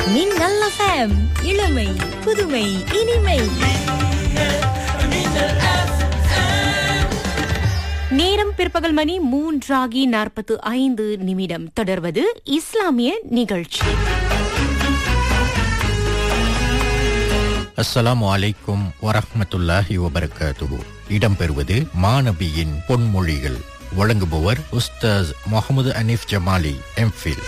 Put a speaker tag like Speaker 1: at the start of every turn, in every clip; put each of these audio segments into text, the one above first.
Speaker 1: மின்னல் எஃப்எம் இளமை புதுமை இனிமை நேரம் பிற்பகல் மணி மூன்றாகி நாற்பத்து ஐந்து நிமிடம் தொடர்வது இஸ்லாமிய நிகழ்ச்சி
Speaker 2: அஸ்ஸலாமு அலைக்கும் வரஹ்மத்துல்லாஹி வபரகாத்துஹு இடம்பெறுவது மாநபியின் பொன்மொழிகள் வழங்குபவர் உஸ்தாஸ் முகமது அனீஃப் ஜமாலி எம்ஃபில்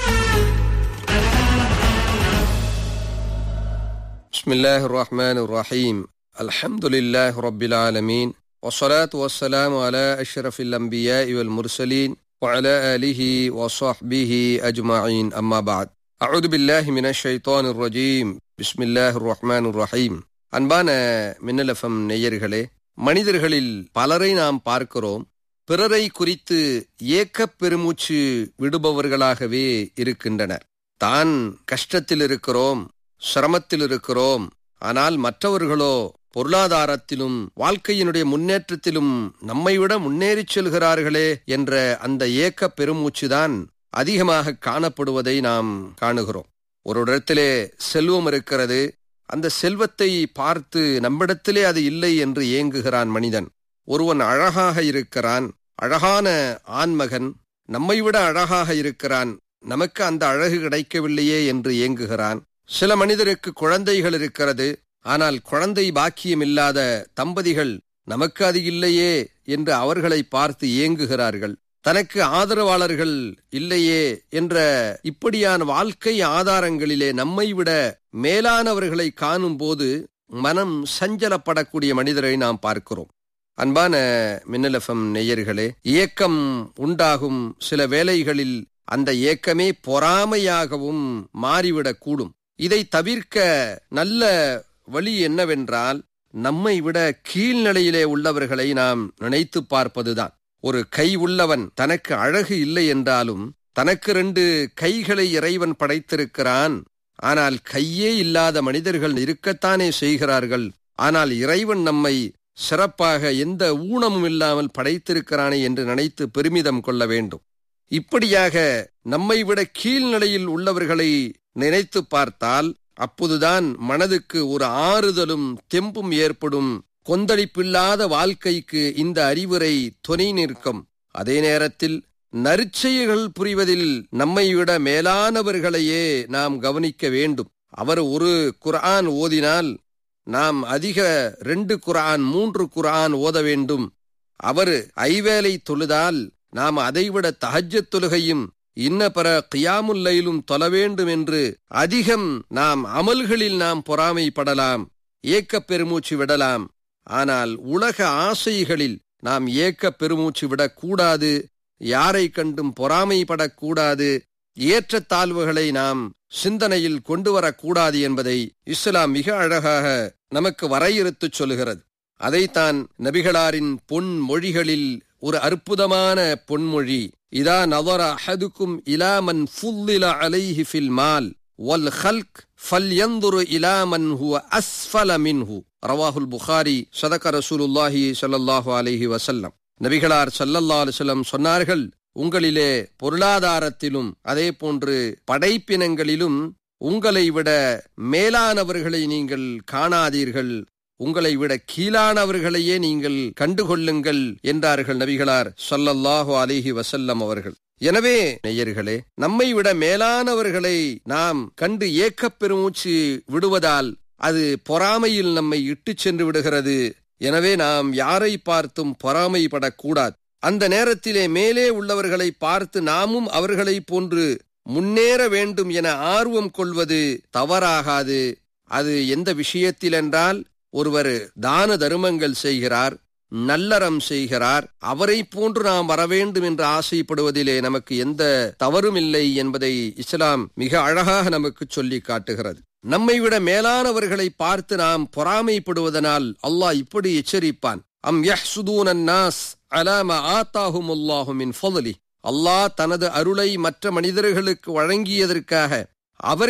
Speaker 3: بسم الله الرحمن الرحيم الحمد لله رب العالمين والصلاة والسلام على أشرف الأنبياء والمرسلين وعلى آله وصحبه أجمعين أما بعد أعوذ بالله من الشيطان الرجيم بسم الله الرحمن الرحيم அன்பான மின்னலஃபம் நேயர்களே மனிதர்களில் பலரை நாம் பார்க்கிறோம் பிறரை குறித்து ஏக்கப் பெருமூச்சு விடுபவர்களாகவே இருக்கின்றனர் தான் கஷ்டத்தில் இருக்கிறோம் சிரமத்தில் இருக்கிறோம் ஆனால் மற்றவர்களோ பொருளாதாரத்திலும் வாழ்க்கையினுடைய முன்னேற்றத்திலும் நம்மை விட முன்னேறிச் செல்கிறார்களே என்ற அந்த ஏக்க பெருமூச்சுதான் அதிகமாக காணப்படுவதை நாம் காணுகிறோம் ஒரு இடத்திலே செல்வம் இருக்கிறது அந்த செல்வத்தை பார்த்து நம்மிடத்திலே அது இல்லை என்று ஏங்குகிறான் மனிதன் ஒருவன் அழகாக இருக்கிறான் அழகான ஆண்மகன் நம்மை விட அழகாக இருக்கிறான் நமக்கு அந்த அழகு கிடைக்கவில்லையே என்று ஏங்குகிறான் சில மனிதருக்கு குழந்தைகள் இருக்கிறது ஆனால் குழந்தை பாக்கியம் இல்லாத தம்பதிகள் நமக்கு அது இல்லையே என்று அவர்களை பார்த்து ஏங்குகிறார்கள் தனக்கு ஆதரவாளர்கள் இல்லையே என்ற இப்படியான வாழ்க்கை ஆதாரங்களிலே நம்மை விட மேலானவர்களை காணும் போது மனம் சஞ்சலப்படக்கூடிய மனிதரை நாம் பார்க்கிறோம் அன்பான மின்னலஃபம் நேயர்களே இயக்கம் உண்டாகும் சில வேளைகளில் அந்த ஏக்கமே பொறாமையாகவும் மாறிவிடக்கூடும் இதை தவிர்க்க நல்ல வழி என்னவென்றால் நம்மை விட கீழ்நிலையிலே உள்ளவர்களை நாம் நினைத்து பார்ப்பதுதான் ஒரு கை உள்ளவன் தனக்கு அழகு இல்லை என்றாலும் தனக்கு ரெண்டு கைகளை இறைவன் படைத்திருக்கிறான் ஆனால் கையே இல்லாத மனிதர்கள் இருக்கத்தானே செய்கிறார்கள் ஆனால் இறைவன் நம்மை சிறப்பாக எந்த ஊனமும் இல்லாமல் படைத்திருக்கிறானே என்று நினைத்து பெருமிதம் கொள்ள வேண்டும் இப்படியாக நம்மை விட கீழ்நிலையில் உள்ளவர்களை நினைத்து பார்த்தால் அப்போதுதான் மனதுக்கு ஒரு ஆறுதலும் தெம்பும் ஏற்படும் கொந்தளிப்பில்லாத வாழ்க்கைக்கு இந்த அறிவுரை துணை நிற்கும் அதே நேரத்தில் நற்செயல்கள் புரிவதில் நம்மை விட மேலானவர்களையே நாம் கவனிக்க வேண்டும் அவர் ஒரு குர்ஆன் ஓதினால் நாம் அதிக ரெண்டு குர்ஆன் மூன்று குர்ஆன் ஓத வேண்டும் அவர் ஐவேளை தொழுதால் நாம் அதைவிட தஹஜ்ஜத் தொழுகையும் இன்ன பிற கியாமுல்லையிலும் தொல வேண்டும் என்று அதிகம் நாம் அமல்களில் நாம் பொறாமைப்படலாம் ஏக்கப் பெருமூச்சு விடலாம் ஆனால் உலக ஆசைகளில் நாம் ஏக்கப் பெருமூச்சு விடக்கூடாது யாரை கண்டும் பொறாமைப்படக்கூடாது ஏற்றத்தாழ்வுகளை நாம் சிந்தனையில் கொண்டு வரக்கூடாது என்பதை இஸ்லாம் மிக அழகாக நமக்கு வரையறுத்துச் சொல்கிறது அதைத்தான் நபிகளாரின் பொன் மொழிகளில் ஒரு அற்புதமான பொன்மொழி இதா நவர அஹதுக்கும் இலாமன் ஃபுல்லில அலைஹி ஃபில் மால் வல் ஹல்க் ஃபல்யந்துரு இலாமன் ஹுவ அஸ்ஃபல மின்ஹு ரவாஹுல் புகாரி சதக ரசூலுல்லாஹி ஸல்லல்லாஹு அலைஹி வஸல்லம் நபிகளார் ஸல்லல்லாஹு அலைஹி வஸல்லம் சொன்னார்கள் உங்களிலே பொருளாதாரத்திலும் அதே போன்று படைப்பினங்களிலும் உங்களை விட மேலானவர்களை நீங்கள் காணாதீர்கள் உங்களை விட கீழானவர்களையே நீங்கள் கண்டுகொள்ளுங்கள் என்றார்கள் நபிகளார் சொல்லல்லாஹு அலிஹி வசல்லம் அவர்கள் எனவே நேயர்களே நம்மை விட மேலானவர்களை நாம் கண்டு ஏக்கப் பெருமூச்சு விடுவதால் அது பொறாமையில் நம்மை இட்டுச் சென்று விடுகிறது எனவே நாம் யாரை பார்த்தும் பொறாமைப்படக்கூடாது அந்த நேரத்திலே மேலே உள்ளவர்களை பார்த்து நாமும் அவர்களை போன்று முன்னேற வேண்டும் என ஆர்வம் கொள்வது தவறாகாது அது எந்த விஷயத்தில் என்றால் ஒருவர் தான தருமங்கள் செய்கிறார் நல்லறம் செய்கிறார் அவரை போன்று நாம் வர வேண்டும் என்று ஆசைப்படுவதிலே நமக்கு எந்த தவறும் இல்லை என்பதை இஸ்லாம் மிக அழகாக நமக்கு சொல்லி காட்டுகிறது நம்மை விட மேலானவர்களை பார்த்து நாம் பொறாமைப்படுவதனால் அல்லாஹ் இப்படி எச்சரிப்பான் அம் யஹ்சுதூனன் நாஸ் அலாம ஆத்தாஹும் அல்லாஹுமின் ஃபضலி அல்லாஹ் தனது அருளை மற்ற மனிதர்களுக்கு வழங்கியதற்காக அவர்